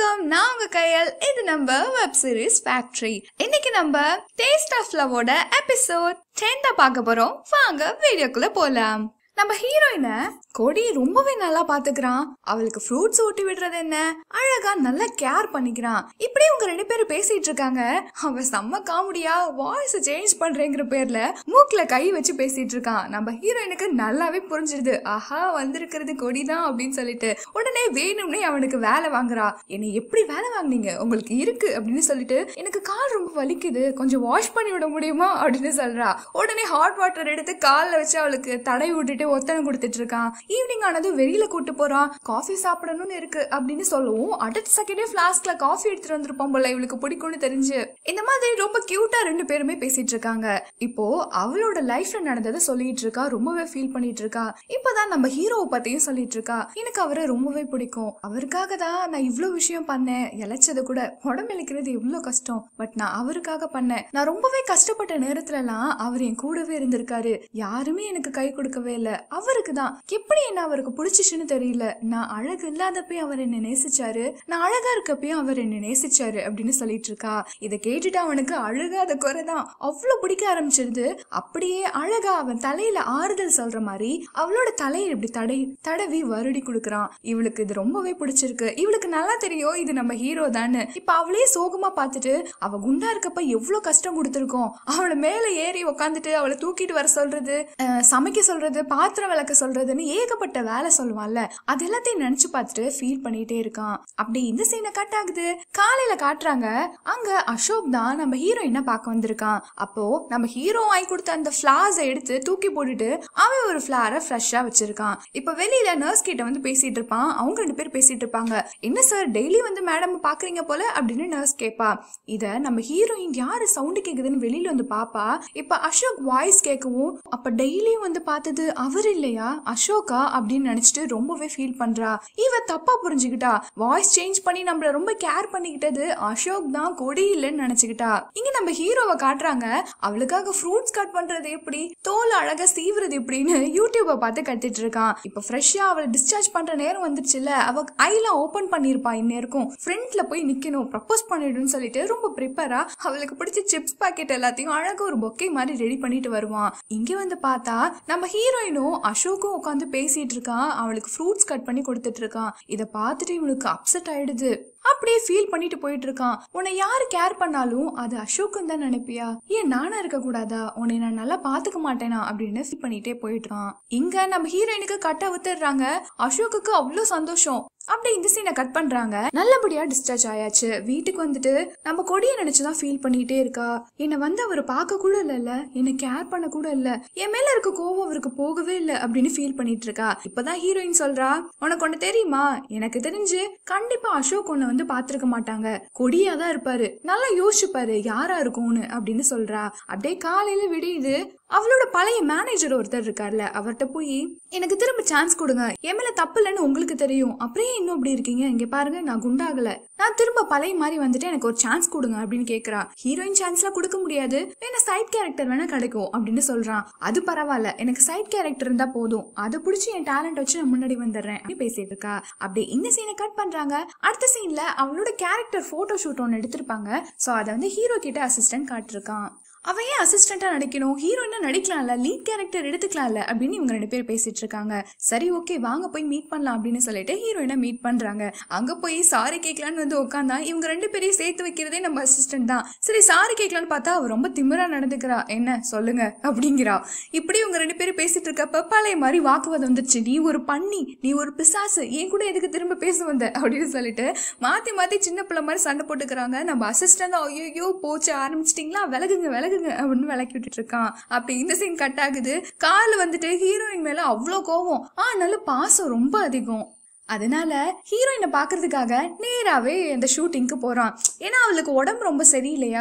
வணக்கம் நான் உங்க கையல் இது நம்ம வெப் சீரிஸ் ஃபேக்டரி இன்னைக்கு நம்ம டேஸ்ட் ஆஃப் லவோட எபிசோட் டென் தான் பார்க்க போறோம் வாங்க வீடியோக்குள்ள போலாம் நம்ம ஹீரோயினை கொடி ரொம்பவே நல்லா பாத்துக்கிறான் அவளுக்கு ஃப்ரூட்ஸ் ஊட்டி விடுறது என்ன அழகா நல்லா கேர் பண்ணிக்கிறான் இப்படி உங்க ரெண்டு பேரும் பேசிட்டு இருக்காங்க அவன் செம்ம காமெடியா வாய்ஸ் சேஞ்ச் பண்றேங்கிற பேர்ல மூக்குல கை வச்சு பேசிட்டு இருக்கான் நம்ம ஹீரோயினுக்கு நல்லாவே புரிஞ்சிருது ஆஹா வந்திருக்கிறது கொடிதான் அப்படின்னு சொல்லிட்டு உடனே வேணும்னே அவனுக்கு வேலை வாங்குறா என்னை எப்படி வேலை வாங்குனீங்க உங்களுக்கு இருக்கு அப்படின்னு சொல்லிட்டு எனக்கு கால் ரொம்ப வலிக்குது கொஞ்சம் வாஷ் பண்ணி விட முடியுமா அப்படின்னு சொல்றா உடனே ஹாட் வாட்டர் எடுத்து கால்ல வச்சு அவளுக்கு தடை விட்டுட்டு ஒத்தனை கொடுத்துட்டு இருக்கான் ஈவினிங் ஆனதும் வெளியில கூட்டு போறான் காஃபி சாப்பிடணும்னு இருக்கு அப்படின்னு சொல்லவும் அடுத்த செகண்டே பிளாஸ்க்ல காஃபி எடுத்துட்டு வந்திருப்பான் போல இவளுக்கு பிடிக்கும்னு தெரிஞ்சு இந்த மாதிரி ரொம்ப கியூட்டா ரெண்டு பேருமே பேசிட்டு இருக்காங்க இப்போ அவளோட லைஃப்ல நடந்ததை சொல்லிட்டு இருக்கா ரொம்பவே ஃபீல் பண்ணிட்டு இருக்கா இப்பதான் நம்ம ஹீரோவை பத்தியும் சொல்லிட்டு இருக்கா எனக்கு அவரை ரொம்பவே பிடிக்கும் அவருக்காக தான் நான் இவ்ளோ விஷயம் பண்ணேன் இழைச்சது கூட உடம்பு இழைக்கிறது எவ்வளவு கஷ்டம் பட் நான் அவருக்காக பண்ணேன் நான் ரொம்பவே கஷ்டப்பட்ட நேரத்துல எல்லாம் அவர் என் கூடவே இருந்திருக்காரு யாருமே எனக்கு கை கொடுக்கவே இல்ல அவருக்கு தான் எப்படி என்ன அவருக்கு பிடிச்சிச்சுன்னு தெரியல நான் அழகு இல்லாதப்பயும் அவர் என்ன நேசிச்சாரு நான் அழகா இருக்கப்பயும் அவர் என்ன நேசிச்சாரு அப்படின்னு சொல்லிட்டு இருக்கா இதை கேட்டுட்டு அவனுக்கு அழுகாத குறைதான் அவ்வளவு பிடிக்க ஆரம்பிச்சிருது அப்படியே அழகா அவன் தலையில ஆறுதல் சொல்ற மாதிரி அவளோட தலையை இப்படி தடை தடவி வருடி கொடுக்கறான் இவளுக்கு இது ரொம்பவே பிடிச்சிருக்கு இவளுக்கு நல்லா தெரியும் இது நம்ம ஹீரோ தானே இப்ப அவளே சோகமா பார்த்துட்டு அவ குண்டா இருக்கப்ப எவ்வளவு கஷ்டம் கொடுத்துருக்கோம் அவளை மேல ஏறி உக்காந்துட்டு அவளை தூக்கிட்டு வர சொல்றது அஹ், சமைக்க சொல்றது பாத்திரம் விளக்க சொல்றதுன்னு ஏகப்பட்ட வேலை சொல்லுவான்ல அது எல்லாத்தையும் நினைச்சு பார்த்துட்டு ஃபீல் பண்ணிட்டே இருக்கான் அப்படி இந்த சீனை கட் ஆகுது காலையில காட்டுறாங்க அங்க அசோக் தான் நம்ம ஹீரோயினை பார்க்க வந்திருக்கான் அப்போ நம்ம ஹீரோ வாங்கி கொடுத்த அந்த ஃபிளார்ஸை எடுத்து தூக்கி போட்டுட்டு அவன் ஒரு ஃபிளாரை ஃப்ரெஷ்ஷா வச்சிருக்கான் இப்ப வெளியில நர்ஸ் கிட்ட வந்து பேசிட்டு இருப்பான் அவங்க ரெண்டு பேர் பேசிட்டு இருப்பாங்க என்ன சார் டெய்லி வந்து மேடம் பாக்குறீங்க போல அப்படின்னு நர்ஸ் கேப்பா இத நம்ம ஹீரோயின் யாரு சவுண்டு கேக்குதுன்னு வெளியில வந்து பாப்பா இப்ப அசோக் வாய்ஸ் கேட்கவும் அப்ப டெய்லியும் வந்து பார்த்தது அவர் இல்லையா அசோகா அப்படின்னு நினைச்சிட்டு ரொம்பவே ஃபீல் பண்றா இவ தப்பா புரிஞ்சுக்கிட்டா வாய்ஸ் சேஞ்ச் பண்ணி நம்மள ரொம்ப கேர் பண்ணிக்கிட்டது அசோக் தான் கொடி இல்லைன்னு நினைச்சுக்கிட்டா இங்க நம்ம ஹீரோவை காட்டுறாங்க அவளுக்காக ஃப்ரூட்ஸ் கட் பண்றது எப்படி தோல் அழகா சீவுறது எப்படின்னு யூடியூபை பார்த்து கத்துட்டு இருக்கான் இப்ப ஃப்ரெஷ்ஷா அவளை டிஸ்சார்ஜ் பண்ற நேரம் வந்துருச்சுல அவ ஐலாம் ஓபன் பண்ணிருப்பா இந்நேருக்கும் ஃப்ரண்ட்ல போய் நிக்கணும் ப்ரப்போஸ் பண்ணிடுன்னு சொல்லிட்டு ரொம்ப ப்ரிப்பரா அவளுக்கு பிடிச்ச சிப்ஸ் பாக்கெட் எல்லாத்தையும் அழகா ஒரு பொக்கே மாதிரி ரெடி பண்ணிட்டு வருவான் இங்க வந்து பார்த்தா நம்ம ஹீரோயினும் அசோக்கும் உட்காந்து பேசிட்டு இருக்கான் அவளுக்கு ஃப்ரூட்ஸ் கட் பண்ணி கொடுத்துட்டு இருக்கான் இதை பார்த்துட்டு இவளுக்கு அப்செட் ஆயிடுது அப்படியே ஃபீல் பண்ணிட்டு போயிட்டு இருக்கான் உன்னை யாரு கேர் பண்ணாலும் அது அசோக்குன்னு தான் நினைப்பியா ஏன் நானா இருக்க கூடாதா உன்னை நான் நல்லா பாத்துக்க மாட்டேனா அப்படின்னு ஃபீல் பண்ணிட்டே போயிட்டு இருக்கான் இங்க நம்ம ஹீரோயினுக்கு கட்ட வித்துடுறாங்க அசோக்குக்கு அவ்வளோ சந்தோஷம் அப்படியே இந்த சீனை கட் பண்றாங்க நல்லபடியா டிஸ்சார்ஜ் ஆயாச்சு வீட்டுக்கு வந்துட்டு நம்ம கொடியை நினைச்சுதான் ஃபீல் பண்ணிட்டே இருக்கா என்னை வந்து அவர் பார்க்க கூட இல்லைல்ல என்னை கேர் பண்ண கூட இல்ல என் மேல இருக்க கோவம் அவருக்கு போகவே இல்லை அப்படின்னு ஃபீல் பண்ணிட்டு இருக்கா இப்பதான் ஹீரோயின் சொல்றா உனக்கு ஒண்ணு தெரியுமா எனக்கு தெரிஞ்சு கண்டிப்பா அசோக் உன்னை வந்து பாத்திருக்க மாட்டாங்க கொடியா தான் இருப்பாரு நல்லா யோசிச்சுப்பாரு யாரா இருக்கும்னு அப்படின்னு சொல்றா அப்படியே காலையில விடியுது அவளோட பழைய மேனேஜர் ஒருத்தர் இருக்கார்ல அவர்கிட்ட போய் எனக்கு திரும்ப சான்ஸ் கொடுங்க என் மேல தப்பு இல்லைன்னு உங்களுக்கு தெரியும் அப்படியே இன்னும் இப்படி இருக்கீங்க இங்க பாருங்க நான் குண்டாகல நான் திரும்ப பழைய மாதிரி வந்துட்டு எனக்கு ஒரு சான்ஸ் கொடுங்க அப்படின்னு கேக்குறா ஹீரோயின் சான்ஸ்லாம் கொடுக்க முடியாது வேணா சைட் கேரக்டர் வேணா கிடைக்கும் அப்படின்னு சொல்றான் அது பரவாயில்ல எனக்கு சைட் கேரக்டர் இருந்தா போதும் அதை பிடிச்சி என் டேலண்ட் வச்சு நான் முன்னாடி வந்துடுறேன் அப்படின்னு பேசிட்டு இருக்கா அப்படியே இந்த சீனை கட் பண்றாங்க அடுத்த சீன்ல அவளோட கேரக்டர் போட்டோ ஷூட் ஒன்று எடுத்திருப்பாங்க சோ அதை வந்து ஹீரோ கிட்ட அசிஸ்டன்ட் காட்டிருக்கான் அவன் ஏன் அசிஸ்டண்டா நடிக்கணும் ஹீரோயினா நடிக்கலாம்ல லீட் கேரக்டர் எடுத்துக்கலாம்ல அப்படின்னு இவங்க ரெண்டு பேர் பேசிட்டு இருக்காங்க சரி ஓகே வாங்க போய் மீட் பண்ணலாம் அப்படின்னு சொல்லிட்டு ஹீரோயினை மீட் பண்றாங்க அங்க போய் சாரி கேட்கலான்னு வந்து உட்காந்தா இவங்க ரெண்டு பேரையும் சேர்த்து வைக்கிறதே நம்ம அசிஸ்டன்ட் தான் சரி சாரி கேட்கலான்னு பார்த்தா அவ ரொம்ப திமிரா நடந்துக்கிறா என்ன சொல்லுங்க அப்படிங்கிறா இப்படி இவங்க ரெண்டு பேரும் பேசிட்டு இருக்கப்ப பழைய மாதிரி வாக்குவாதம் வந்துருச்சு நீ ஒரு பண்ணி நீ ஒரு பிசாசு என் கூட எதுக்கு திரும்ப பேச வந்த அப்படின்னு சொல்லிட்டு மாத்தி மாத்தி சின்ன பிள்ளை மாதிரி சண்டை போட்டுக்கிறாங்க நம்ம அசிஸ்டன்ட் தான் ஐயோ போச்சு ஆரம்பிச்சிட்டிங்களா விலகுங்க விலகுங்க அப்படின்னு விளக்கி விட்டுட்டு இருக்கான் அப்படி இந்த சீன் கட் ஆகுது கார்ல வந்துட்டு ஹீரோயின் மேல அவ்வளோ கோவம் ஆ நல்ல பாசம் ரொம்ப அதிகம் அதனால ஹீரோயினை பாக்குறதுக்காக நேராவே அந்த ஷூட்டிங்க்கு போறான் ஏன்னா அவளுக்கு உடம்பு ரொம்ப சரியில்லையா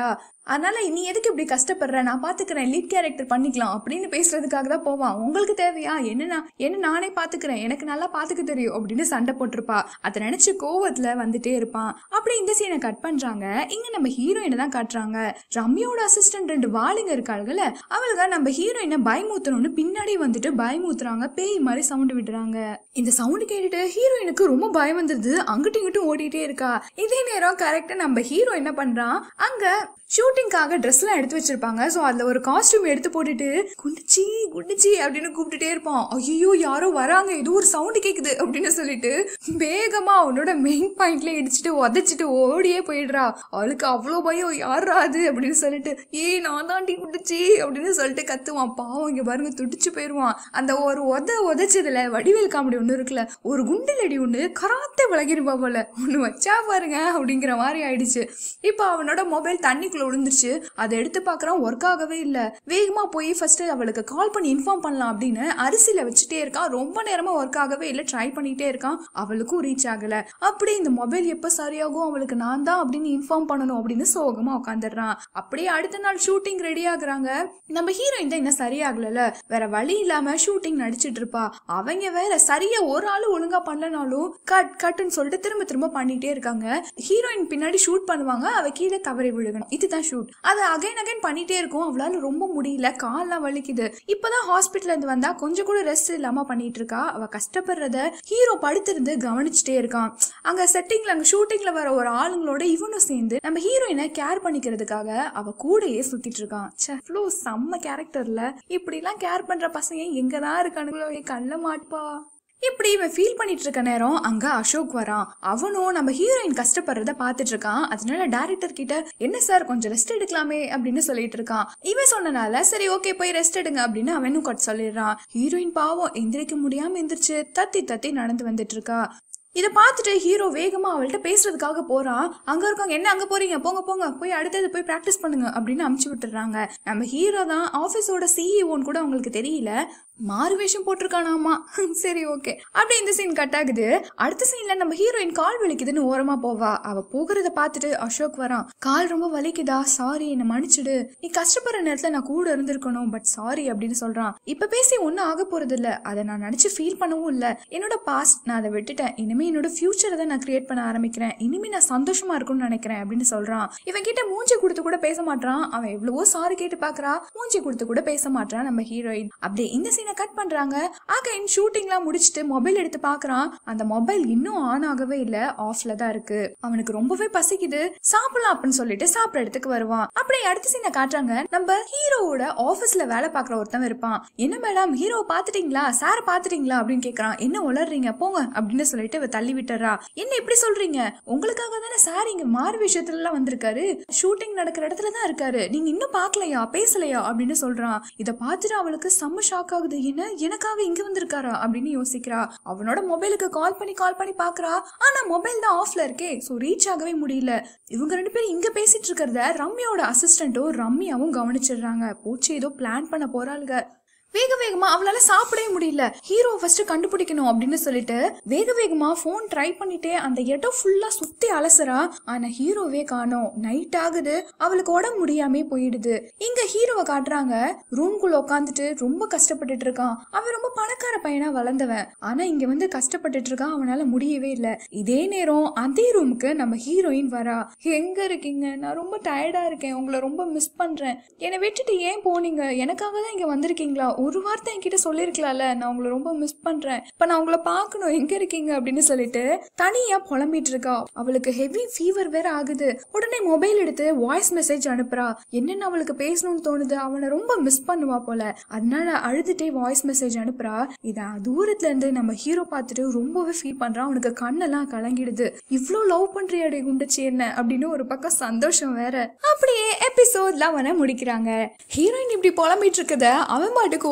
அதனால நீ எதுக்கு இப்படி கஷ்டப்படுற நான் பாத்துக்கிறேன் லீட் கேரக்டர் பண்ணிக்கலாம் அப்படின்னு பேசுறதுக்காக தான் போவான் உங்களுக்கு தேவையா என்ன நான் என்ன நானே பாத்துக்கிறேன் எனக்கு நல்லா பாத்துக்க தெரியும் அப்படின்னு சண்டை போட்டிருப்பா அதை நினைச்சு கோவத்துல வந்துட்டே இருப்பான் அப்படி இந்த சீனை கட் பண்றாங்க இங்க நம்ம ஹீரோயினை தான் காட்டுறாங்க ரம்யாவோட அசிஸ்டன்ட் ரெண்டு வாளுங்க இருக்காளுங்கல்ல அவளுங்க நம்ம ஹீரோயினை பயமுத்தணும்னு பின்னாடி வந்துட்டு பயமுத்துறாங்க பேய் மாதிரி சவுண்ட் விடுறாங்க இந்த சவுண்ட் கேட்டுட்டு ஹீரோயினுக்கு ரொம்ப பயம் வந்துருது அங்கிட்டும் இங்கிட்டும் ஓடிட்டே இருக்கா இதே நேரம் கரெக்டா நம்ம ஹீரோ என்ன பண்றான் அங்க ஷூட்டிங்காக ட்ரெஸ் எல்லாம் எடுத்து வச்சிருப்பாங்க ஸோ அதுல ஒரு காஸ்டியூம் எடுத்து போட்டுட்டு குண்டிச்சி குண்டிச்சி அப்படின்னு கூப்பிட்டுட்டே இருப்பான் ஐயோ யாரோ வராங்க ஏதோ ஒரு சவுண்ட் கேக்குது அப்படின்னு சொல்லிட்டு வேகமா அவனோட மெயின் பாயிண்ட்ல இடிச்சிட்டு உதச்சிட்டு ஓடியே போயிடுறா அவளுக்கு அவ்வளோ பயம் யாரா அது அப்படின்னு சொல்லிட்டு ஏய் நான் தாண்டி குண்டிச்சி அப்படின்னு சொல்லிட்டு கத்துவான் பாவம் இங்க பாருங்க துடிச்சு போயிடுவான் அந்த ஒரு உத உதைச்சதுல வடிவேல் காமெடி ஒன்று இருக்குல்ல ஒரு குண்டிலடி ஒன்று கராத்தே விலகிருப்பா போல ஒன்று வச்சா பாருங்க அப்படிங்கிற மாதிரி ஆயிடுச்சு இப்போ அவனோட மொபைல் தண்ணிக்குள்ள விழுந்துருச்சு அதை எடுத்து பார்க்கறான் ஒர்க் ஆகவே இல்லை வேகமா போய் ஃபர்ஸ்ட் அவளுக்கு கால் பண்ணி இன்ஃபார்ம் பண்ணலாம் அப்படின்னு அரிசியில வச்சுட்டே இருக்கான் ரொம்ப நேரமா ஒர்க் ஆகவே இல்லை ட்ரை பண்ணிட்டே இருக்கான் அவளுக்கும் ரீச் ஆகல அப்படி இந்த மொபைல் எப்ப சரியாகும் அவளுக்கு நான் தான் அப்படின்னு இன்ஃபார்ம் பண்ணணும் அப்படின்னு சோகமா உட்காந்துடுறான் அப்படியே அடுத்த நாள் ஷூட்டிங் ரெடி ஆகுறாங்க நம்ம ஹீரோயின் தான் இன்னும் சரியாகல வேற வழி இல்லாம ஷூட்டிங் நடிச்சிட்டு இருப்பா அவங்க வேற சரியா ஒரு ஆளு ஒழுங்கா பண்ணலனாலும் கட் கட்டுன்னு சொல்லிட்டு திரும்ப திரும்ப பண்ணிட்டே இருக்காங்க ஹீரோயின் பின்னாடி ஷூட் பண்ணுவாங்க அவ கீழே தவறி விழுகணும் இதுதான் ஷூட் அது அகைன் அகைன் பண்ணிட்டே இருக்கும் அவளால ரொம்ப முடியல கால்லாம் வலிக்குது இப்பதான் ஹாஸ்பிட்டல்ல இருந்து வந்தா கொஞ்சம் கூட ரெஸ்ட் இல்லாம பண்ணிட்டு இருக்கா அவ கஷ்டப்படுறத ஹீரோ படுத்திருந்து கவனிச்சுட்டே இருக்கான் அங்க செட்டிங்ல அங்க ஷூட்டிங்ல வர ஒரு ஆளுங்களோட இவனும் சேர்ந்து நம்ம ஹீரோயினை கேர் பண்ணிக்கிறதுக்காக அவ கூடயே சுத்திட்டு இருக்கான் ச்சே இவ்வளோ செம்ம கேரக்டர்ல இப்படி எல்லாம் கேர் பண்ற பசங்க எங்கதான் இருக்கானுங்களோ என் கண்ணில் மாட்பா இப்படி இவன் ஃபீல் பண்ணிட்டு இருக்க நேரம் அங்க அசோக் வரான் அவனும் நம்ம ஹீரோயின் கஷ்டப்படுறத பாத்துட்டு இருக்கான் அதனால டேரக்டர் கிட்ட என்ன சார் கொஞ்சம் ரெஸ்ட் எடுக்கலாமே அப்படின்னு சொல்லிட்டு இருக்கான் இவன் சொன்னனால சரி ஓகே போய் ரெஸ்ட் எடுங்க அப்படின்னு அவனும் கொட் சொல்லிடுறான் ஹீரோயின் பாவம் எந்திரிக்க முடியாம எந்திரிச்சு தத்தி தத்தி நடந்து வந்துட்டு இருக்கா இதை பார்த்துட்டு ஹீரோ வேகமா அவள்கிட்ட பேசுறதுக்காக போறான் அங்க இருக்கவங்க என்ன அங்க போறீங்க போங்க போங்க போய் அடுத்தது போய் பிராக்டிஸ் பண்ணுங்க அப்படின்னு அமுச்சு விட்டுறாங்க நம்ம ஹீரோ தான் ஆபீஸோட சிஇஓன்னு கூட அவங்களுக்கு தெரியல மாறு வேஷம் போட்டிருக்கானாமா சரி ஓகே அப்படி இந்த சீன் கட் ஆகுது அடுத்த சீன்ல நம்ம ஹீரோயின் கால் வலிக்குதுன்னு ஓரமா போவா அவ போகிறத பார்த்துட்டு அசோக் வரான் கால் ரொம்ப வலிக்குதா சாரி என்ன மன்னிச்சிடு நீ கஷ்டப்படுற நேரத்துல நான் கூட இருந்திருக்கணும் பட் சாரி அப்படின்னு சொல்றான் இப்ப பேசி ஒன்னும் ஆக போறது இல்ல அதை நான் நினைச்சு ஃபீல் பண்ணவும் இல்ல என்னோட பாஸ்ட் நான் அதை விட்டுட்டேன் இனிமே என்னோட ஃபியூச்சரை தான் நான் கிரியேட் பண்ண ஆரம்பிக்கிறேன் இனிமே நான் சந்தோஷமா இருக்கும்னு நினைக்கிறேன் அப்படின்னு சொல்றான் இவன் கிட்ட மூஞ்சி கொடுத்து கூட பேச மாட்டான் அவன் எவ்வளவோ சாரி கேட்டு பாக்குறா மூஞ்சி கொடுத்து கூட பேச மாட்டான் நம்ம ஹீரோயின் அப்படியே இந்த சீனை கட் பண்றாங்க அகைன் ஷூட்டிங்லாம் முடிச்சுட்டு மொபைல் எடுத்து பாக்குறான் அந்த மொபைல் இன்னும் ஆன் ஆகவே இல்ல ஆஃப்ல தான் இருக்கு அவனுக்கு ரொம்பவே பசிக்குது சாப்பிடலாம் அப்படின்னு சொல்லிட்டு சாப்பிட இடத்துக்கு வருவான் அப்படியே அடுத்த சீனை காட்டுறாங்க நம்ம ஹீரோவோட ஆபீஸ்ல வேலை பாக்குற ஒருத்தன் இருப்பான் என்ன மேடம் ஹீரோவை பாத்துட்டீங்களா சார் பாத்துட்டீங்களா அப்படின்னு கேக்குறான் என்ன உளறீங்க போங்க அப்படின்னு சொல்லிட்டு இவ தள்ளி விட்டுறா என்ன இப்படி சொல்றீங்க உங்களுக்காக தானே சார் இங்க மாறு விஷயத்துல எல்லாம் வந்திருக்காரு ஷூட்டிங் நடக்கிற இடத்துல தான் இருக்காரு நீங்க இன்னும் பாக்கலையா பேசலையா அப்படின்னு சொல்றான் இத பார்த்துட்டு அவளுக்கு செம்ம ஷாக் ஆகுது என்ன எனக்காக இங்க வந்திருக்காரா அப்படின்னு யோசிக்கிறா அவனோட மொபைலுக்கு கால் பண்ணி கால் பண்ணி பாக்குறா ஆனா மொபைல் தான் ஆஃப்ல இருக்கே சோ ரீச் ஆகவே முடியல இவங்க ரெண்டு பேரும் இங்க பேசிட்டு இருக்கிறத ரம்யாவோட அசிஸ்டன்ட்டும் ரம்யாவும் கவனிச்சிடுறாங்க போச்சு ஏதோ பிளான் பண்ண போறாளுங்க வேக வேகமா அவளால சாப்பிடவே முடியல ஹீரோ ஃபர்ஸ்ட் கண்டுபிடிக்கணும் அப்படின்னு சொல்லிட்டு வேக வேகமா ஃபோன் ட்ரை பண்ணிட்டே அந்த இடம் ஃபுல்லா சுத்தி அலசுறா ஆனா ஹீரோவே காணோம் நைட் ஆகுது அவளுக்கு உடம்பு முடியாமே போயிடுது இங்க ஹீரோவை காட்டுறாங்க ரூம்குள்ள உட்காந்துட்டு ரொம்ப கஷ்டப்பட்டுட்டு இருக்கான் அவன் ரொம்ப பணக்கார பையனா வளர்ந்தவன் ஆனா இங்க வந்து கஷ்டப்பட்டுட்டு இருக்கான் அவனால முடியவே இல்ல இதே நேரம் அதே ரூமுக்கு நம்ம ஹீரோயின் வரா எங்க இருக்கீங்க நான் ரொம்ப டயர்டா இருக்கேன் உங்களை ரொம்ப மிஸ் பண்றேன் என்னை விட்டுட்டு ஏன் போனீங்க எனக்காக தான் இங்க வந்திருக்கீங்களா ஒரு வார்த்தை என்கிட்ட சொல்லிருக்கலாம்ல நான் உங்களை ரொம்ப மிஸ் பண்றேன் இப்ப நான் உங்களை பார்க்கணும் எங்க இருக்கீங்க அப்படின்னு சொல்லிட்டு தனியா புலம்பிட்டு இருக்கா அவளுக்கு ஹெவி ஃபீவர் வேற ஆகுது உடனே மொபைல் எடுத்து வாய்ஸ் மெசேஜ் அனுப்புறா என்னென்ன அவளுக்கு பேசணும்னு தோணுது அவனை ரொம்ப மிஸ் பண்ணுவா போல அதனால அழுதுட்டே வாய்ஸ் மெசேஜ் அனுப்புறா இத தூரத்துல இருந்து நம்ம ஹீரோ பார்த்துட்டு ரொம்பவே ஃபீல் பண்றான் அவனுக்கு கண்ணெல்லாம் கலங்கிடுது இவ்ளோ லவ் பண்றியாடே குண்டுச்சு என்ன அப்படின்னு ஒரு பக்கம் சந்தோஷம் வேற அப்படியே எபிசோட்லாம் அவனை முடிக்கிறாங்க ஹீரோயின் இப்படி புலம்பிட்டு இருக்கத அவன் பாட்டுக்கு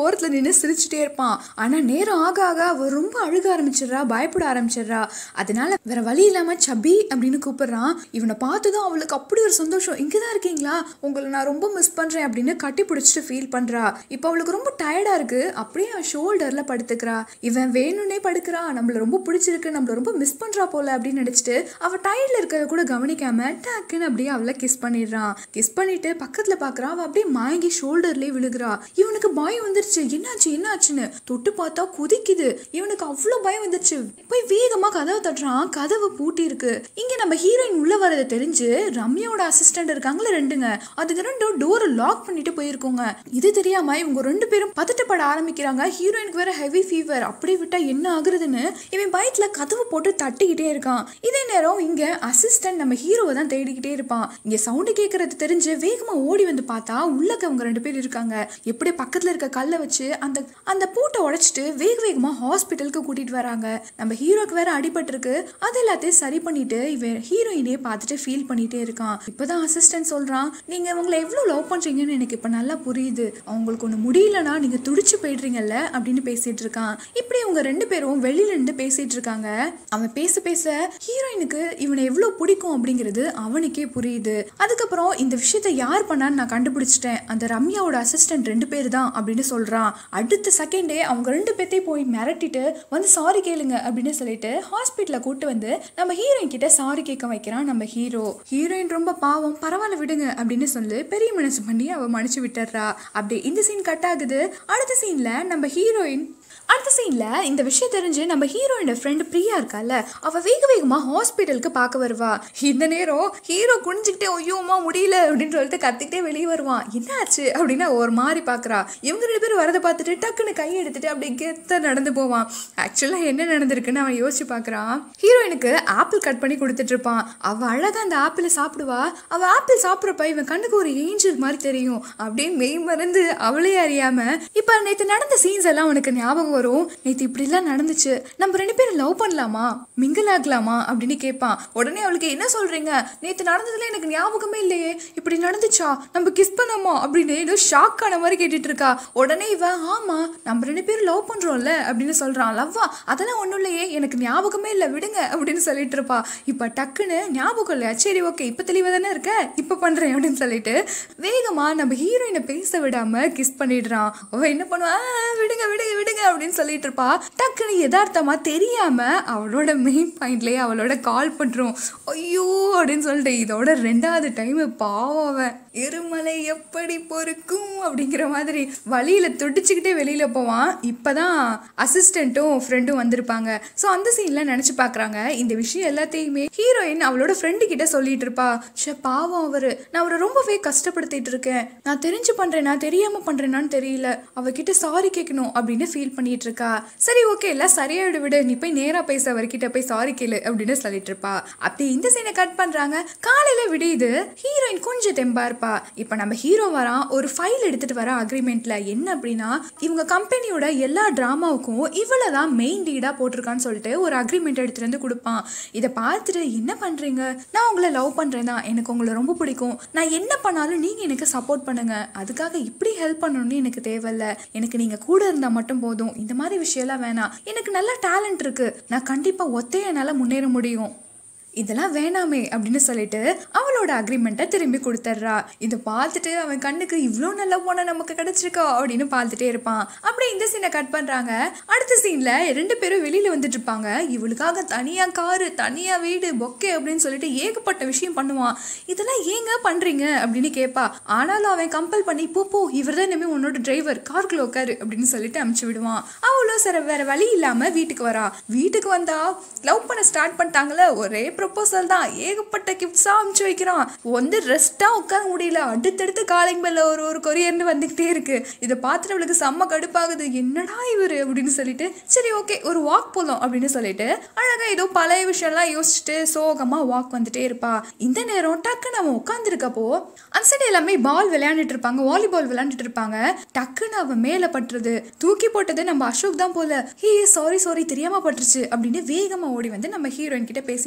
ஓரத்துல நின்று சிரிச்சுட்டே இருப்பான் ஆனா நேரம் ஆக ஆக அவ ரொம்ப அழுக ஆரம்பிச்சிடுறா பயப்பட ஆரம்பிச்சிடுறா அதனால வேற வழி இல்லாம சபி அப்படின்னு கூப்பிடுறான் இவனை பார்த்ததும் அவளுக்கு அப்படி ஒரு சந்தோஷம் இங்கதான் இருக்கீங்களா உங்களை நான் ரொம்ப மிஸ் பண்றேன் அப்படின்னு கட்டி பிடிச்சிட்டு ஃபீல் பண்றா இப்போ அவளுக்கு ரொம்ப டயர்டா இருக்கு அப்படியே அவன் ஷோல்டர்ல படுத்துக்கிறா இவன் வேணும்னே படுக்கிறா நம்மள ரொம்ப பிடிச்சிருக்கு நம்மள ரொம்ப மிஸ் பண்றா போல அப்படின்னு நினைச்சிட்டு அவ டயர்ட்ல இருக்கிறத கூட கவனிக்காம டக்குன்னு அப்படியே அவளை கிஸ் பண்ணிடுறான் கிஸ் பண்ணிட்டு பக்கத்துல பாக்குறா அவ அப்படியே மயங்கி ஷோல்டர்லயே விழுகிறா இவனுக்கு பயம் வந்துருச்சு என்னாச்சு என்னாச்சுன்னு தொட்டு பார்த்தா கொதிக்குது இவனுக்கு அவ்வளோ பயம் வந்துருச்சு போய் வேகமா கதவை தட்டுறான் கதவு பூட்டி இருக்கு இங்க நம்ம ஹீரோயின் உள்ள வரதை தெரிஞ்சு ரம்யாவோட அசிஸ்டன்ட் இருக்காங்களே ரெண்டுங்க அதுக்கு ரெண்டும் டோரை லாக் பண்ணிட்டு போயிருக்கோங்க இது தெரியாம இவங்க ரெண்டு பேரும் பதட்டப்பட ஆரம்பிக்கிறாங்க ஹீரோயினுக்கு வேற ஹெவி ஃபீவர் அப்படியே விட்டா என்ன ஆகுறதுன்னு இவன் பயத்துல கதவு போட்டு தட்டிக்கிட்டே இருக்கான் இதே நேரம் இங்க அசிஸ்டன்ட் நம்ம ஹீரோவை தான் தேடிக்கிட்டே இருப்பான் இங்க சவுண்டு கேட்கறது தெரிஞ்சு வேகமா ஓடி வந்து பார்த்தா உள்ளக்க அவங்க ரெண்டு பேர் இருக்காங்க எப்படி பக்கத்துல இருக்க கல்லை வச்சு அந்த அந்த பூட்டை உடைச்சிட்டு வேக வேகமா ஹாஸ்பிட்டலுக்கு கூட்டிட்டு வராங்க நம்ம ஹீரோக்கு வேற அடிபட்டிருக்கு அது எல்லாத்தையும் சரி பண்ணிட்டு இவன் ஹீரோயினே பார்த்துட்டு ஃபீல் பண்ணிட்டே இருக்கான் இப்பதான் அசிஸ்டன்ட் சொல்றான் நீங்க அவங்கள எவ்வளவு லவ் பண்றீங்கன்னு எனக்கு இப்ப நல்லா புரியுது அவங்களுக்கு ஒண்ணு முடியலனா நீங்க துடிச்சு போயிடுறீங்கல்ல அப்படின்னு பேசிட்டு இருக்கான் இப்படி இவங்க ரெண்டு பேரும் வெளியில இருந்து பேசிட்டு இருக்காங்க அவன் பேச பேச ஹீரோயினுக்கு இவனை எவ்வளவு பிடிக்கும் அப்படிங்கிறது அவனுக்கே புரியுது அதுக்கப்புறம் இந்த விஷயத்த யார் பண்ணான்னு நான் கண்டுபிடிச்சிட்டேன் அந்த ரம்யாவோட அசிஸ்டன்ட் ரெண்டு பேர் தான் அப்படின்னு சொல்றான் அடுத்த செகண்டே அவங்க ரெண்டு பேர்த்தையும் போய் மிரட்டிட்டு வந்து சாரி கேளுங்க அப்படின்னு சொல்லிட்டு ஹாஸ்பிட்டல கூட்டு வந்து நம்ம ஹீரோயின் கிட்ட சாரி கேட்க வைக்கிறான் நம்ம ஹீரோ ஹீரோயின் ரொம்ப பாவம் பரவாயில்ல விடுங்க அப்படின்னு சொல்லி பெரிய மனசு பண்ணி அவ மன்னிச்சு விட்டுறா அப்படி இந்த சீன் கட் ஆகுது அடுத்த சீன்ல நம்ம ஹீரோயின் அடுத்த சீன்ல இந்த விஷயம் தெரிஞ்சு நம்ம ஹீரோயின் ஃப்ரெண்ட் பிரியா இருக்கால அவ வேக வேகமா ஹாஸ்பிட்டலுக்கு பார்க்க வருவா இந்த நேரம் ஹீரோ குனிஞ்சுக்கிட்டே ஐயோமா முடியல அப்படின்னு சொல்லிட்டு கத்திக்கிட்டே வெளியே வருவான் என்னாச்சு அப்படின்னு அவ ஒரு மாதிரி பாக்குறா இவங்க ரெண்டு பேரும் வரதை பார்த்துட்டு டக்குன்னு கை எடுத்துட்டு அப்படியே கெத்த நடந்து போவான் ஆக்சுவலா என்ன நடந்திருக்குன்னு அவன் யோசிச்சு பார்க்கறான் ஹீரோயினுக்கு ஆப்பிள் கட் பண்ணி கொடுத்துட்டு இருப்பான் அவ அழகா அந்த ஆப்பிளை சாப்பிடுவா அவ ஆப்பிள் சாப்பிட்றப்ப இவன் கண்ணுக்கு ஒரு ஏஞ்சல் மாதிரி தெரியும் அப்படியே மெய் மறந்து அவளே அறியாம இப்ப நேத்து நடந்த சீன்ஸ் எல்லாம் உனக்கு ஞாபகம் வரும் நேத்து இப்படி எல்லாம் நடந்துச்சு நம்ம ரெண்டு பேரும் லவ் பண்ணலாமா மிங்கிள் ஆகலாமா அப்படின்னு கேட்பான் உடனே அவளுக்கு என்ன சொல்றீங்க நேத்து நடந்ததுல எனக்கு ஞாபகமே இல்லையே இப்படி நடந்துச்சா நம்ம கிஸ் பண்ணோமா அப்படின்னு ஏதோ ஷாக் ஆன மாதிரி கேட்டுட்டு இருக்கா உடனே இவன் ஆமா நம்ம ரெண்டு பேரும் லவ் பண்றோம்ல அப்படின்னு சொல்றான் லவ்வா அதெல்லாம் ஒண்ணும் இல்லையே எனக்கு ஞாபகமே இல்லை விடுங்க அப்படின்னு சொல்லிட்டு இருப்பா இப்ப டக்குன்னு ஞாபகம் இல்லையா சரி ஓகே இப்ப தெளிவா தானே இருக்க இப்ப பண்றேன் அப்படின்னு சொல்லிட்டு வேகமா நம்ம ஹீரோயினை பேச விடாம கிஸ் பண்ணிடுறான் அவ என்ன பண்ணுவா "ஆ, விடுங்க விடுங்க விடுங்க அப்படின்னு சொல்லிட்டு இருப்பா டக்குன்னு யதார்த்தமா தெரியாம அவளோட மெயின் பாயிண்ட்லயே அவளோட கால் பண்றோம் ஐயோ அப்படின்னு சொல்லிட்டு இதோட ரெண்டாவது டைம் பாவம் அவன் எருமலை எப்படி பொறுக்கும் அப்படிங்கிற மாதிரி வழியில துடிச்சுக்கிட்டே வெளியில போவான் இப்பதான் அசிஸ்டண்ட்டும் ஃப்ரெண்டும் வந்திருப்பாங்க ஸோ அந்த சீன்ல நினைச்சு பார்க்கறாங்க இந்த விஷயம் எல்லாத்தையுமே ஹீரோயின் அவளோட ஃப்ரெண்டு கிட்ட சொல்லிட்டு இருப்பா ஷே பாவம் அவரு நான் அவரை ரொம்பவே கஷ்டப்படுத்திட்டு இருக்கேன் நான் தெரிஞ்சு பண்றேனா தெரியாம பண்றேனான்னு தெரியல அவகிட்ட சாரி கேட்கணும் அப்படின்னு ஃபீல் பண்ணிட்டு இருக்கா சரி ஓகே எல்லாம் சரியாயிடு விடு நீ போய் நேரா பேச அவர்கிட்ட போய் சாரி கேளு அப்படின்னு சொல்லிட்டு இருப்பா அப்படி இந்த சீனை கட் பண்றாங்க காலையில விடியுது ஹீரோயின் கொஞ்சம் தெம்பா இருப்பா இப்போ நம்ம ஹீரோ வரான் ஒரு ஃபைல் எடுத்துட்டு வர அக்ரிமெண்ட்ல என்ன அப்படின்னா இவங்க கம்பெனியோட எல்லா டிராமாவுக்கும் இவளை தான் மெயின் லீடா போட்டிருக்கான்னு சொல்லிட்டு ஒரு அக்ரிமெண்ட் எடுத்துட்டு வந்து கொடுப்பான் இதை பார்த்துட்டு என்ன பண்றீங்க நான் உங்களை லவ் பண்றேன் தான் எனக்கு உங்களை ரொம்ப பிடிக்கும் நான் என்ன பண்ணாலும் நீங்க எனக்கு சப்போர்ட் பண்ணுங்க அதுக்காக இப்படி ஹெல்ப் பண்ணணும்னு எனக்கு தேவையில்ல எனக்கு நீங்க கூட இருந்தா மட்டும் போதும் இந்த மாதிரி விஷயம்லாம் வேணாம் எனக்கு நல்ல டேலண்ட் இருக்கு நான் கண்டிப்பா ஒத்தைய என்னால முன்னேற முடியும் இதெல்லாம் வேணாமே அப்படின்னு சொல்லிட்டு அவளோட அக்ரிமெண்ட்டை திரும்பி கொடுத்துட்றா இதை பார்த்துட்டு அவன் கண்ணுக்கு இவ்வளோ நல்ல பொண்ணை நமக்கு கிடைச்சிருக்கா அப்படின்னு பார்த்துட்டே இருப்பான் அப்படியே இந்த சீனை கட் பண்ணுறாங்க அடுத்த சீனில் ரெண்டு பேரும் வெளியில் வந்துட்டு இருப்பாங்க இவளுக்காக தனியாக காரு தனியாக வீடு பொக்கே அப்படின்னு சொல்லிட்டு ஏகப்பட்ட விஷயம் பண்ணுவான் இதெல்லாம் ஏங்க பண்ணுறீங்க அப்படின்னு கேட்பா ஆனாலும் அவன் கம்பல் பண்ணி போ போ இவர் தான் இனிமேல் உன்னோட டிரைவர் காருக்குள்ள உட்காரு அப்படின்னு சொல்லிட்டு அமுச்சு விடுவான் அவளும் சரி வேற வழி இல்லாமல் வீட்டுக்கு வரா வீட்டுக்கு வந்தா லவ் பண்ண ஸ்டார்ட் பண்ணிட்டாங்களே ஒரே ப்ரொபோசல் தான் ஏகப்பட்ட கிஃப்ட்ஸாக அமுச்சு வைக்கிறான் வந்து ரெஸ்ட்டாக உட்கார முடியல அடுத்தடுத்து காலிங் பெல்ல ஒரு ஒரு கொரியர்னு வந்துக்கிட்டே இருக்கு இதை பார்த்துட்டு அவளுக்கு செம்ம கடுப்பாகுது என்னடா இவரு அப்படின்னு சொல்லிட்டு சரி ஓகே ஒரு வாக் போகலாம் அப்படின்னு சொல்லிட்டு அழகா ஏதோ பழைய விஷயம்லாம் யோசிச்சுட்டு சோகமாக வாக் வந்துட்டே இருப்பா இந்த நேரம் டக்குன்னு அவன் உட்காந்துருக்கப்போ அந்த சைடு எல்லாமே பால் விளையாண்டுட்டு இருப்பாங்க வாலிபால் விளையாண்டுட்டு இருப்பாங்க டக்குன்னு அவன் மேலே பட்டுறது தூக்கி போட்டது நம்ம அசோக் தான் போல ஹே சாரி சாரி தெரியாம பட்டுருச்சு அப்படின்னு வேகமா ஓடி வந்து நம்ம ஹீரோயின் கிட்ட பேசிட்டு இருக்கான்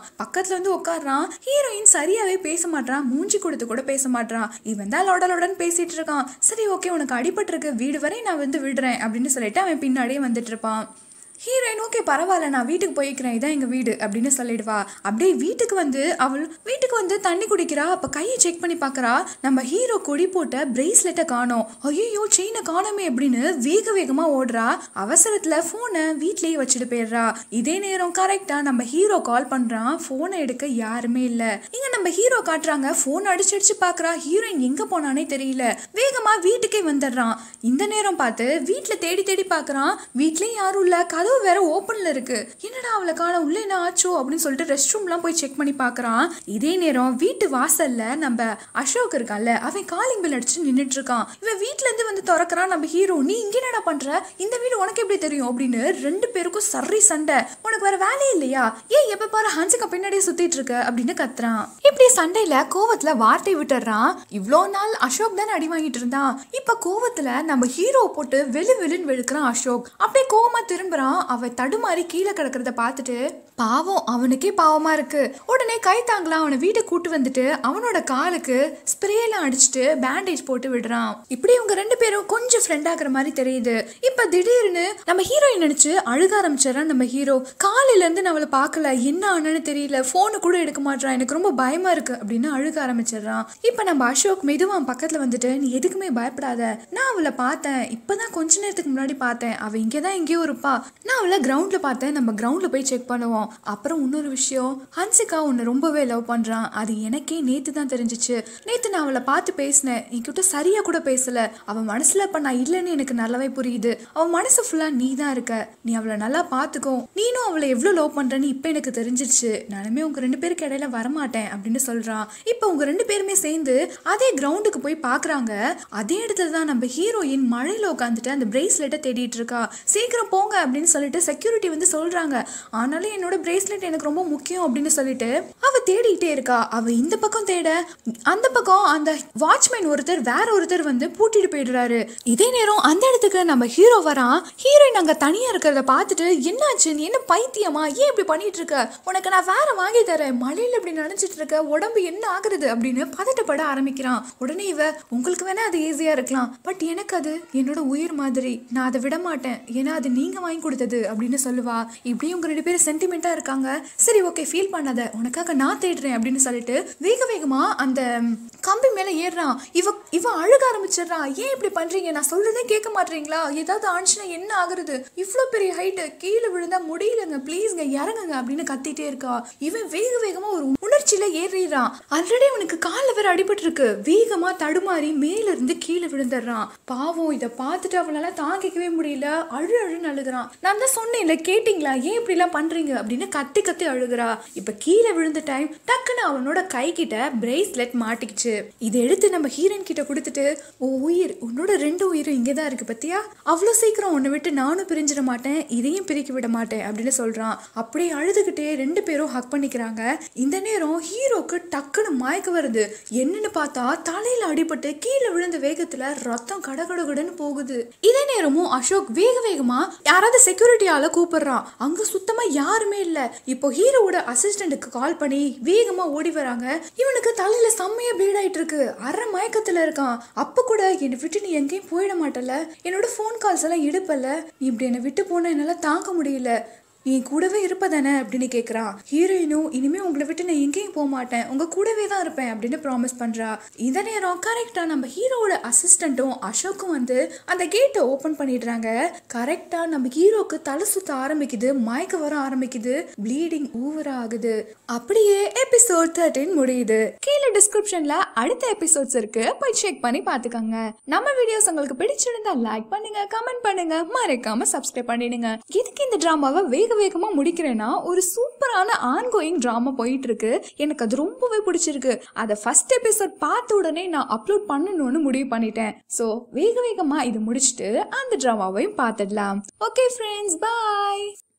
பக்கத்துல வந்து உட்காடுறான் ஹீரோயின் சரியாவே பேச மாட்டான் மூஞ்சி கொடுத்து கூட பேச மாட்டான் இவன் தான் லொடலொடன் பேசிட்டு இருக்கான் சரி ஓகே உனக்கு அடிபட்டிருக்கு வீடு வரை நான் வந்து விடுறேன் அப்படின்னு சொல்லிட்டு அவன் பின்னாடியே வந்துட்டு இருப்பான் ஹீரோயின் ஓகே பரவாயில்ல நான் வீட்டுக்கு போய்க்கிறேன் இதான் எங்கள் வீடு அப்படின்னு சொல்லிடுவா அப்படியே வீட்டுக்கு வந்து அவள் வீட்டுக்கு வந்து தண்ணி குடிக்கிறா அப்போ கையை செக் பண்ணி பார்க்குறா நம்ம ஹீரோ கொடி போட்ட பிரேஸ்லெட்டை காணோம் ஐயோ செயினை காணோமே அப்படின்னு வேக வேகமாக ஓடுறா அவசரத்தில் ஃபோனை வீட்லேயே வச்சுட்டு போயிடுறா இதே நேரம் கரெக்டாக நம்ம ஹீரோ கால் பண்ணுறான் ஃபோனை எடுக்க யாருமே இல்லை இங்கே நம்ம ஹீரோ காட்டுறாங்க ஃபோன் அடிச்சு அடிச்சு பார்க்குறா ஹீரோயின் எங்கே போனானே தெரியல வேகமாக வீட்டுக்கே வந்துடுறான் இந்த நேரம் பார்த்து வீட்டில் தேடி தேடி பார்க்குறான் வீட்லேயும் யாரும் இல்லை கதவு வேற ஓப்பன்ல இருக்கு என்னடா அவளை காண உள்ள என்ன ஆச்சோ அப்படின்னு சொல்லிட்டு ரெஸ்ட் ரூம்லாம் போய் செக் பண்ணி பார்க்கறான் இதே நேரம் வீட்டு வாசல்ல நம்ம அசோக் இருக்கான்ல அவன் காலிங் பெல் அடிச்சு நின்னுட்டு இருக்கான் இவன் வீட்ல இருந்து வந்து திறக்கிறான் நம்ம ஹீரோ நீ இங்க என்னடா பண்ற இந்த வீடு உனக்கு எப்படி தெரியும் அப்படின்னு ரெண்டு பேருக்கும் சரி சண்டை உனக்கு வேற வேலையே இல்லையா ஏன் எப்ப பாரு ஹன்சிகா பின்னாடியே சுத்திட்டு இருக்க அப்படின்னு கத்துறான் இப்படி சண்டையில கோவத்துல வார்த்தை விட்டுறான் இவ்வளோ நாள் அசோக் தானே அடி வாங்கிட்டு இருந்தான் இப்ப கோவத்துல நம்ம ஹீரோ போட்டு வெளு வெளுன்னு வெளுக்கிறான் அசோக் அப்படியே கோவமா திரும்புறான் அவ தடுமாறி கீழே கிடக்கிறத பார்த்துட்டு பாவம் அவனுக்கே பாவமா இருக்கு உடனே கை தாங்கலாம் அவனை வீட்டுக்கு கூட்டு வந்துட்டு அவனோட காலுக்கு ஸ்ப்ரேலாம் அடிச்சுட்டு பேண்டேஜ் போட்டு விடுறான் இப்படி இவங்க ரெண்டு பேரும் கொஞ்சம் ஃப்ரெண்ட் ஆகுற மாதிரி தெரியுது இப்ப திடீர்னு நம்ம ஹீரோயின் நினைச்சு அழுக ஆரம்பிச்சிடறான் நம்ம ஹீரோ காலையில இருந்து நான் அவளை பார்க்கல என்ன ஆனான்னு தெரியல போனு கூட எடுக்க மாட்டான் எனக்கு ரொம்ப பயமா இருக்கு அப்படின்னு அழுக ஆரம்பிச்சிடுறான் இப்ப நம்ம அசோக் மெதுவா அவன் பக்கத்துல வந்துட்டு நீ எதுக்குமே பயப்படாத நான் அவளை பார்த்தேன் இப்பதான் கொஞ்ச நேரத்துக்கு முன்னாடி பார்த்தேன் அவ இங்கதான் எங்கேயோ இருப்பா நான் அவளை கிரவுண்ட்ல பார்த்தேன் நம்ம கிரவுண்ட்ல போய் செக் பண்ணுவோம் அப்புறம் இன்னொரு விஷயம் ஹன்சிகா உன்னை ரொம்பவே லவ் பண்றான் அது எனக்கே நேத்து தான் தெரிஞ்சிச்சு நேத்து நான் அவளை பார்த்து பேசினேன் என்கிட்ட சரியா கூட பேசல அவன் மனசுல இப்ப நான் இல்லைன்னு எனக்கு நல்லாவே புரியுது அவன் மனசு ஃபுல்லா நீ தான் இருக்க நீ அவளை நல்லா பாத்துக்கோ நீனும் அவளை எவ்வளவு லவ் பண்றேன்னு இப்ப எனக்கு தெரிஞ்சிருச்சு நானுமே உங்க ரெண்டு பேருக்கு இடையில வரமாட்டேன் அப்படின்னு சொல்றான் இப்ப உங்க ரெண்டு பேருமே சேர்ந்து அதே கிரவுண்டுக்கு போய் பாக்குறாங்க அதே இடத்துல தான் நம்ம ஹீரோயின் மழையில உட்காந்துட்டு அந்த பிரேஸ்லெட்டை தேடிட்டு இருக்கா சீக்கிரம் போங்க அப்படின்னு சொல்லிட்டு செக்யூரிட்டி வந்து சொல்றாங்க ஆனாலும் என்னோட பிரேஸ்லெட் எனக்கு ரொம்ப முக்கியம் அப்படின்னு சொல்லிட்டு அவ தேடிட்டே இருக்கா அவ இந்த பக்கம் தேட அந்த பக்கம் அந்த வாட்ச்மேன் ஒருத்தர் வேற ஒருத்தர் வந்து பூட்டிட்டு போயிடுறாரு இதே நேரம் அந்த இடத்துக்கு நம்ம ஹீரோ வரான் ஹீரோயின் அங்க தனியா இருக்கிறத பார்த்துட்டு என்னாச்சு நீ என்ன பைத்தியமா ஏன் இப்படி பண்ணிட்டு இருக்க உனக்கு நான் வேற வாங்கி தரேன் மழையில இப்படி நினைச்சிட்டு இருக்க உடம்பு என்ன ஆகுறது அப்படின்னு பதட்டப்பட ஆரம்பிக்கிறான் உடனே இவ உங்களுக்கு வேணா அது ஈஸியா இருக்கலாம் பட் எனக்கு அது என்னோட உயிர் மாதிரி நான் அதை விட மாட்டேன் ஏன்னா அது நீங்க வாங்கி கொடுத்தது அப்படின்னு சொல்லுவா இப்படியும் உங்க ரெண்டு பேரும் சென்டிமெண்டா இருக்காங்க சரி ஓகே ஃபீல் பண்ணாத உனக்காக நான் தேடுறேன் அப்படின்னு சொல்லிட்டு வேக வேகமா அந்த ம், கம்பி மேல ஏறுறான் இவ இவ அழுக ஆரம்பிச்சிடுறான் ஏன் இப்படி பண்றீங்க நான் சொல்றதே கேட்க மாட்டீங்களா ஏதாவது ஆனிச்சுன்னா என்ன ஆகுறது இவ்வளோ பெரிய ஹைட்டு கீழே விழுந்தா முடியலங்க ப்ளீஸ்ங்க இறங்குங்க அப்படின்னு கத்திட்டே இருக்கா இவன் வேக வேகமா ஒரு உணர்ச்சியில ஏறிடுறான் ஆல்ரெடி அவனுக்கு காலில் வேற அடிபட்டு இருக்கு வேகமா தடுமாறி மேல இருந்து கீழே விழுந்துடுறான் பாவம் இதை பார்த்துட்டு அவனால தாங்கிக்கவே முடியல அழு அழுன்னு அழுகுறான் நான் தான் சொன்னேன்ல கேட்டிங்களா ஏன் இப்படி எல்லாம் பண்றீங்க அப்படின்னு கத்தி கத்தி அழுகுறா இப்ப கீழே விழுந்த டைம் டக்குன்னு அவனோட கை கிட்ட பிரேஸ்லெட் மாட்டிக்கிச்சு இதை எடுத்து நம்ம ஹீரோயின் கிட்ட கொடுத்துட்டு ஓ உயிர் உன்னோட ரெண்டு உயிரும் இங்கே தான் இருக்கு பத்தியா அவ்வளோ சீக்கிரம் உன்னை விட்டு நானும் பிரிஞ்சிட மாட்டேன் இதையும் பிரிக்க விட மாட்டேன் அப்படின்னு சொல்றான் அப்படியே அழுதுகிட்டே ரெண்டு பேரும் ஹக் பண்ணிக்கிறாங்க இந்த நேரம் ஹீரோக்கு டக்குன்னு மயக்க வருது என்னன்னு பார்த்தா தலையில அடிபட்டு கீழே விழுந்த வேகத்துல ரத்தம் கடகடகடன்னு போகுது இதே நேரமும் அசோக் வேக வேகமா யாராவது செக்யூரிட்டியால கூப்பிடுறான் அங்க சுத்தமா யாருமே இல்ல இப்போ ஹீரோவோட அசிஸ்டன்ட்டுக்கு கால் பண்ணி வேகமா ஓடி வராங்க இவனுக்கு தலையில செம்மையா ப்ளீட் ஆயிட்டு இருக்கு அரை மயக்கத்துல இருக்கான் அப்ப கூட என்னை விட்டு நீ எங்கேயும் போயிட மாட்டல என்னோட ஃபோன் கால்ஸ் எல்லாம் எடுப்பல நீ இப்படி என்னை விட்டு போன என்னால தாங்க முடியல நீ கூடவே இருப்பதானே அப்படின்னு கேட்குறான் ஹீரோயினும் இனிமே உங்களை விட்டு நான் எங்கேயும் போக மாட்டேன் உங்க கூடவே தான் இருப்பேன் அப்படின்னு ப்ராமிஸ் பண்றா இந்த நேரம் கரெக்டா நம்ம ஹீரோவோட அசிஸ்டண்ட்டும் அசோக்கும் வந்து அந்த கேட்டை ஓபன் பண்ணிடுறாங்க கரெக்டா நம்ம ஹீரோக்கு தலை சுத்த ஆரம்பிக்குது மயக்க வர ஆரம்பிக்குது ப்ளீடிங் ஓவர் ஆகுது அப்படியே எபிசோட் தேர்ட்டின் முடியுது கீழே டிஸ்கிரிப்ஷன்ல அடுத்த எபிசோட்ஸ் இருக்கு போய் செக் பண்ணி பாத்துக்கோங்க நம்ம வீடியோஸ் உங்களுக்கு பிடிச்சிருந்தா லைக் பண்ணுங்க கமெண்ட் பண்ணுங்க மறக்காம சப்ஸ்கிரைப் பண்ணிடுங்க எதுக்கு இந்த டிராமாவை வேக வேகமா முடிக்கிறேன்னா ஒரு சூப்பரான ஆன்கோயிங் டிராமா போயிட்டு இருக்கு எனக்கு அது ரொம்பவே பிடிச்சிருக்கு அதை ஃபர்ஸ்ட் எபிசோட் பார்த்த உடனே நான் அப்லோட் பண்ணணும்னு முடிவு பண்ணிட்டேன் ஸோ வேக வேகமா இதை முடிச்சுட்டு அந்த டிராமாவையும் பார்த்துடலாம் ஓகே ஃப்ரெண்ட்ஸ் பாய்